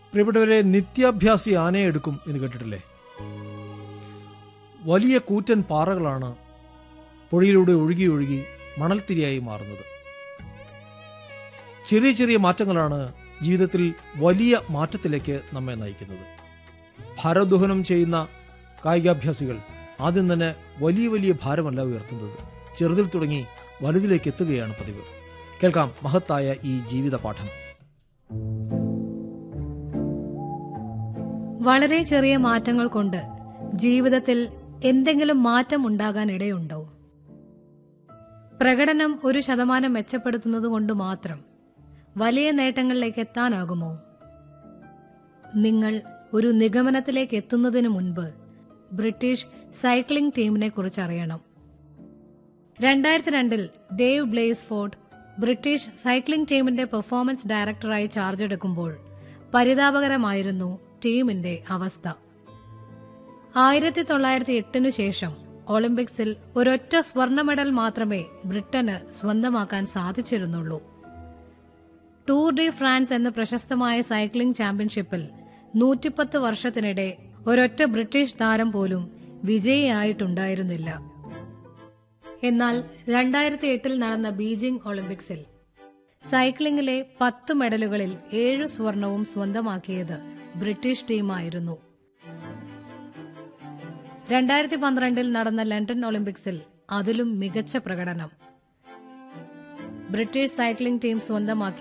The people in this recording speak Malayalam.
പ്രിയപ്പെട്ടവരെ നിത്യാഭ്യാസി ആനയെ എടുക്കും എന്ന് കേട്ടിട്ടില്ലേ വലിയ കൂറ്റൻ പാറകളാണ് പുഴയിലൂടെ ഒഴുകി ഒഴുകി മണൽത്തിരിയായി മാറുന്നത് ചെറിയ ചെറിയ മാറ്റങ്ങളാണ് ജീവിതത്തിൽ വലിയ മാറ്റത്തിലേക്ക് നമ്മെ നയിക്കുന്നത് ഭാരോദ്വഹനം ചെയ്യുന്ന കായികാഭ്യാസികൾ ആദ്യം തന്നെ വലിയ വലിയ ഭാരമല്ല ഉയർത്തുന്നത് ചെറുതിൽ തുടങ്ങി വലുതിലേക്ക് എത്തുകയാണ് പതിവ് കേൾക്കാം മഹത്തായ ഈ ജീവിത പാഠം വളരെ ചെറിയ മാറ്റങ്ങൾ കൊണ്ട് ജീവിതത്തിൽ എന്തെങ്കിലും മാറ്റം ഉണ്ടാകാൻ ഇടയുണ്ടോ പ്രകടനം ഒരു ശതമാനം മെച്ചപ്പെടുത്തുന്നത് കൊണ്ട് മാത്രം വലിയ നേട്ടങ്ങളിലേക്ക് എത്താനാകുമോ നിങ്ങൾ ഒരു നിഗമനത്തിലേക്ക് എത്തുന്നതിന് മുൻപ് ബ്രിട്ടീഷ് സൈക്ലിംഗ് ടീമിനെ കുറിച്ച് അറിയണം രണ്ടായിരത്തി രണ്ടിൽ Dave Brailsford British cycling ടീമിന്റെ പെർഫോമൻസ് ഡയറക്ടറായി ചാർജ് എടുക്കുമ്പോൾ പരിതാപകരമായിരുന്നു ടീമിന്റെ അവസ്ഥ ആയിരത്തി തൊള്ളായിരത്തി എട്ടിനു ശേഷം ഒളിമ്പിക്സിൽ ഒരൊറ്റ സ്വർണ്ണ മെഡൽ മാത്രമേ ബ്രിട്ടന് സ്വന്തമാക്കാൻ സാധിച്ചിരുന്നുള്ളൂ ടൂർ ഡി ഫ്രാൻസ് എന്ന പ്രശസ്തമായ സൈക്ലിംഗ് ചാമ്പ്യൻഷിപ്പിൽ നൂറ്റിപ്പത്ത് വർഷത്തിനിടെ ഒരൊറ്റ ബ്രിട്ടീഷ് താരം പോലും വിജയിയായിട്ടുണ്ടായിരുന്നില്ല എന്നാൽ രണ്ടായിരത്തി എട്ടിൽ നടന്ന ബീജിംഗ് ഒളിമ്പിക്സിൽ സൈക്ലിംഗിലെ പത്ത് മെഡലുകളിൽ ഏഴ് സ്വർണവും സ്വന്തമാക്കിയത് ബ്രിട്ടീഷ് ടീമായിരുന്നു രണ്ടായിരത്തി പന്ത്രണ്ടിൽ നടന്ന ലണ്ടൻ ഒളിമ്പിക്സിൽ അതിലും മികച്ച പ്രകടനം ബ്രിട്ടീഷ് സൈക്ലിംഗ് ടീം സ്വന്തമാക്കി